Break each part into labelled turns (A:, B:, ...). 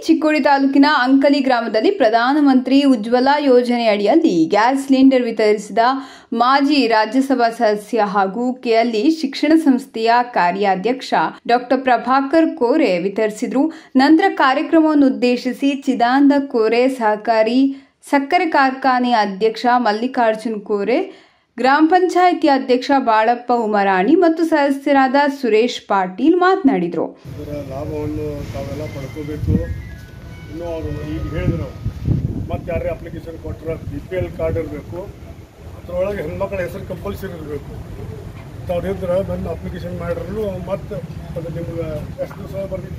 A: ಚಿಕ್ಕೋಡಿ ತಾಲೂಕಿನ ಅಂಕಲಿ ಗ್ರಾಮದಲ್ಲಿ ಪ್ರಧಾನಮಂತ್ರಿ ಉಜ್ವಲ ಯೋಜನೆ ಅಡಿಯಲ್ಲಿ ಗ್ಯಾಸ್ ಸಿಲಿಂಡರ್ ವಿತರಿಸಿದ ಮಾಜಿ ರಾಜ್ಯಸಭಾ ಸದಸ್ಯ ಹಾಗೂ ಕೆಎಲ್ಇ ಶಿಕ್ಷಣ ಸಂಸ್ಥೆಯ ಕಾರ್ಯಾಧ್ಯಕ್ಷ ಡಾಕ್ಟರ್ ಪ್ರಭಾಕರ್ ಕೋರೆ ವಿತರಿಸಿದರು ನಂತರ ಕಾರ್ಯಕ್ರಮವನ್ನು ಉದ್ದೇಶಿಸಿ ಚಿದಾನಂದ ಕೋರೆ ಸಹಕಾರಿ ಸಕ್ಕರೆ ಕಾರ್ಖಾನೆಯ ಅಧ್ಯಕ್ಷ ಮಲ್ಲಿಕಾರ್ಜುನ್ ಕೋರೆ ಗ್ರಾಮ ಪಂಚಾಯಿತಿ ಅಧ್ಯಕ್ಷ ಬಾಳಪ್ಪ ಉಮರಾಣಿ ಮತ್ತು ಸದಸ್ಯರಾದ ಸುರೇಶ್ ಪಾಟೀಲ್ ಮಾತನಾಡಿದರು
B: ಇದರ ಲಾಭವನ್ನು ತಾವೆಲ್ಲ ಪಡ್ಕೋಬೇಕು ಇನ್ನೂ ಅವರು ಈಗ ಹೇಳಿದ್ರು ಮತ್ತೆ ಯಾರೇ ಅಪ್ಲಿಕೇಶನ್ ಕೊಟ್ಟರೆ ಬಿ ಪಿ ಎಲ್ ಕಾರ್ಡ್ ಇರಬೇಕು ಅದರೊಳಗೆ ಹೆಣ್ಮಕ್ಳ ಹೆಸರು ಕಂಪಲ್ಸರಿ ಇರಬೇಕು ಅವ್ರು ಇದ್ರೆ ಬಂದು ಅಪ್ಲಿಕೇಶನ್ ಮಾಡಿದ್ರು ಮತ್ತೆ ಅದು ನಿಮ್ಗೆ ಎಷ್ಟು ದಿವಸ ಬರ್ತಿತ್ತ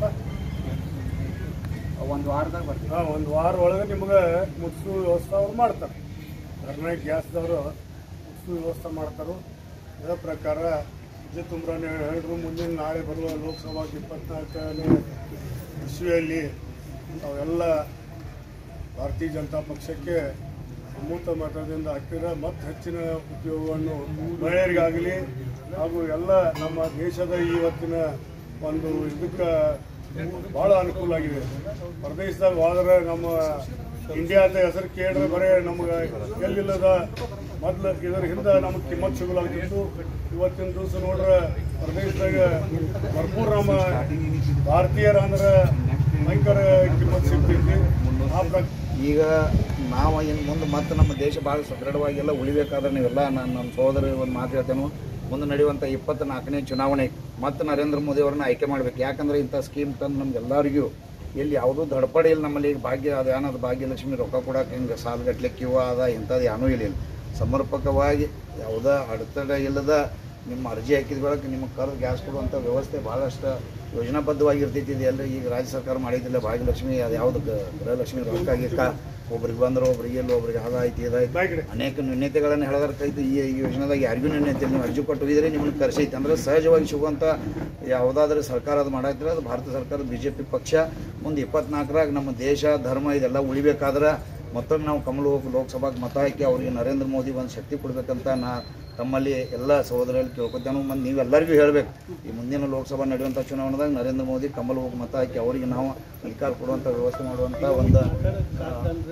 C: ಒಂದು ವಾರದಾಗ ಬರ್ತೀವಿ
B: ಹಾಂ ಒಂದು ವಾರ ಒಳಗೆ ನಿಮ್ಗೆ ಮುಟ್ಸು ವ್ಯವಸ್ಥೆ ಅವ್ರು ಮಾಡ್ತಾರೆ ಧರ್ನಾಗ್ ಗ್ಯಾಸ್ದವರು ಮುಟ್ಸು ವ್ಯವಸ್ಥೆ ಮಾಡ್ತಾರೆ ಇದರ ಪ್ರಕಾರ ವಿಜಯ ತುಂಬ್ರಾನೆ ಹೇಳಿದ್ರು ಮುಂದಿನ ನಾಳೆ ಬರುವ ಲೋಕಸಭಾಗೆ ಇಪ್ಪತ್ನಾಲ್ಕನೇ ಇಸ್ವಿಯಲ್ಲಿ ಅವೆಲ್ಲ ಭಾರತೀಯ ಜನತಾ ಪಕ್ಷಕ್ಕೆ ಅಮೂತ ಮತದಿಂದ ಹಾಕಿದ್ರೆ ಮತ್ತೆ ಹೆಚ್ಚಿನ ಉಪಯೋಗವನ್ನು ಮಹಿಳೆಯರಿಗಾಗಲಿ ಹಾಗೂ ಎಲ್ಲ ನಮ್ಮ ದೇಶದ ಇವತ್ತಿನ ಒಂದು ಇದಕ್ಕೆ ಭಾಳ ಅನುಕೂಲ ಆಗಿದೆ ಪ್ರದೇಶದಾಗ ಹೋದ್ರೆ ನಮ್ಮ ಇಂಡಿಯಾದ ಹೆಸರು ಕೇಳಿದ್ರೆ ಬರೀ ನಮ್ಗೆ ಎಲ್ಲಿಲ್ಲದ ಮೊದ್ಲು ಇದರ ಹಿಂದೆ ನಮಗೆ ಕಿಮ್ಮತ್ ಸಿಗಲಾಗ್ತಿತ್ತು ಇವತ್ತಿನ ದಿವಸ ನೋಡ್ರೆ ಪ್ರದೇಶದಾಗ ಭರ್ಪೂರ್ ನಮ್ಮ ಭಾರತೀಯರ ಅಂದ್ರೆ ಭಯಂಕರ ಕಿಮ್ಮತ್ ಸಿಗ್ತೈತಿ ಆ ಪ್ರ
C: ಈಗ ನಾವು ಇನ್ನು ಮುಂದೆ ಮತ್ತೆ ನಮ್ಮ ದೇಶ ಭಾಳ ಸದೃಢವಾಗಿ ಎಲ್ಲ ಉಳಿಬೇಕಾದ್ರೆ ನೀವೆಲ್ಲ ನಾನು ನಮ್ಮ ಸಹೋದರ ಒಂದು ಮಾತು ಹೇಳ್ತೇನೆ ಮುಂದೆ ನಡೆಯುವಂಥ ಇಪ್ಪತ್ನಾಲ್ಕನೇ ಚುನಾವಣೆ ಮತ್ತೆ ನರೇಂದ್ರ ಮೋದಿ ಅವ್ರನ್ನ ಆಯ್ಕೆ ಮಾಡ್ಬೇಕು ಯಾಕಂದ್ರೆ ಇಂಥ ಸ್ಕೀಮ್ ತಂದು ನಮ್ಗೆಲ್ಲರಿಗೂ ಎಲ್ಲಿ ಯಾವುದೂ ದಡಪಡೆ ಇಲ್ಲ ನಮ್ಮಲ್ಲಿ ಈಗ ಭಾಗ್ಯ ಅದು ಏನದು ಭಾಗ್ಯಲಕ್ಷ್ಮಿ ರೊಕ್ಕ ಕೊಡಕ್ಕೆ ಹಿಂಗೆ ಸಾಲಗಟ್ಲೆ ಕ್ಯೂ ಅದ ಇಂಥದ್ದು ಏನೂ ಇಲ್ಲ ಸಮರ್ಪಕವಾಗಿ ಯಾವುದೇ ಅಡೆತಡೆ ಇಲ್ಲದ ನಿಮ್ಮ ಅರ್ಜಿ ಹಾಕಿದ ಬಳಕ ನಿಮಗೆ ಕರೆದು ಗ್ಯಾಸ್ ಕೊಡುವಂಥ ವ್ಯವಸ್ಥೆ ಭಾಳಷ್ಟು ಯೋಜನಾಬದ್ಧವಾಗಿರ್ತೈತಿ ಇದು ಎಲ್ಲ ಈಗ ರಾಜ್ಯ ಸರ್ಕಾರ ಮಾಡಿದ್ದಿಲ್ಲ ಭಾಗ್ಯಲಕ್ಷ್ಮಿ ಅದು ಯಾವುದು ಗೃಹಲಕ್ಷ್ಮಿ ರೊಕ್ಕ ಗಿಕ್ಕ ಒಬ್ರಿಗೆ ಬಂದ್ರೆ ಒಬ್ರಿಗೆ ಇಲ್ಲ ಒಬ್ರಿಗೆ ಅದಾಯ್ತು ಇದಾಯ್ತು
B: ಬಾಯ್ಕಡೆ
C: ಅನೇಕ ನ್ಯೂನ್ಯತೆಗಳನ್ನು ಹೇಳೋದಕ್ಕೈತಿ ಈ ಈ ಯೋಜನೆದಾಗ ಯಾರಿಗೂ ನ್ಯೂನ್ಯತೆ ಇಲ್ಲ. ನೀವು ಅರ್ಜಿ ಕೊಟ್ಟು ಇದ್ರೆ ನಿಮ್ಮನ್ನು ಕರೆಸೈತಿ ಅಂದ್ರೆ ಸಹಜವಾಗಿ ಸಿಗುವಂಥ ಯಾವುದಾದ್ರೂ ಸರ್ಕಾರ ಅದು ಮಾಡಾಯ್ತಿಲ್ಲ ಅದು ಭಾರತ ಸರ್ಕಾರ ಬಿ ಜೆ ಪಿ ಪಕ್ಷ ಮುಂದೆ ಇಪ್ಪತ್ನಾಲ್ಕರಾಗ ನಮ್ಮ ದೇಶ ಧರ್ಮ ಇದೆಲ್ಲ ಉಳಿಬೇಕಾದ್ರೆ ಮತ್ತೊಮ್ಮೆ ನಾವು ಕಮಲ ಹೋಗಿ ಲೋಕಸಭಾಗೆ ಮತ ಹಾಕಿ ಅವರಿಗೆ ನರೇಂದ್ರ ಮೋದಿ ಒಂದು ಶಕ್ತಿ ಕೊಡಬೇಕಂತ ನಾ ತಮ್ಮಲ್ಲಿ ಎಲ್ಲ ಸಹೋದರಲ್ಲಿ ಕೇಳ್ಕೊತೇನೆ ಮತ್ತು ನೀವೆಲ್ಲರಿಗೂ ಹೇಳಬೇಕು ಈ ಮುಂದಿನ ಲೋಕಸಭಾ ನಡೆಯುವಂಥ ಚುನಾವಣೆದಾಗ ನರೇಂದ್ರ ಮೋದಿ ಕಮಲ್ ಹೋಗಿ ಮತ ಹಾಕಿ ಅವರಿಗೆ ನಾವು ಅಧಿಕಾರ ಕೊಡುವಂಥ ವ್ಯವಸ್ಥೆ ಮಾಡುವಂಥ ಒಂದು ಆ,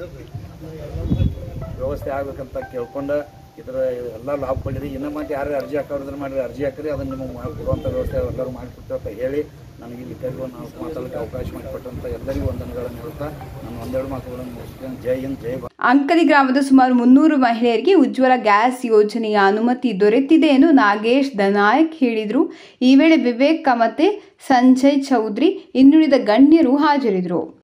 C: ವ್ಯವಸ್ಥೆ ಆಗ್ಬೇಕಂತ ಕೇಳ್ಕೊಂಡು ಇದರ ಎಲ್ಲ ಲಾಭ ಪಡೀರಿ ಇನ್ನು ಮತ್ತೆ ಯಾರು ಅರ್ಜಿ ಹಾಕೋದ್ರ ಮಾಡಿರಿ ಅರ್ಜಿ ಹಾಕಿರಿ ಅದನ್ನು ನಿಮಗೆ ಮಾಡಿಕೊಡುವಂಥ ವ್ಯವಸ್ಥೆ ಎಲ್ಲರೂ ಮಾಡಿಕೊಡ್ತೇವೆ ಅಂತ ಹೇಳಿ ನನಗೆ ಇಲ್ಲಿ ಕರೆಯುವ ನಾವು ಮಾತಾಡೋಕ್ಕೆ ಅವಕಾಶ ಮಾಡಿಕೊಟ್ಟಂಥ ಎಲ್ಲರಿಗೂ ವಂದನೆಗಳನ್ನು ಹೇಳ್ತಾ ನಾನು ಒಂದೆರಡು ಮಾತುಗಳನ್ನು ಮುಗಿಸ್ತೇನೆ ಜೈ ಹಿಂದ್ ಜೈ ಭಾರತ್.
A: ಅಂಕಲಿ ಗ್ರಾಮದ ಸುಮಾರು ಮುನ್ನೂರು ಮಹಿಳೆಯರಿಗೆ ಉಜ್ವಲ ಗ್ಯಾಸ್ ಯೋಜನೆಯ ಅನುಮತಿ ದೊರೆತಿದೆ ಎಂದು ನಾಗೇಶ್ ದನಾಯಕ್ ಹೇಳಿದರು ಈ ವೇಳೆ ವಿವೇಕ್ ಕಮತೆ ಸಂಜಯ್ ಚೌಧರಿ ಇನ್ನುಳಿದ ಗಣ್ಯರು ಹಾಜರಿದ್ದರು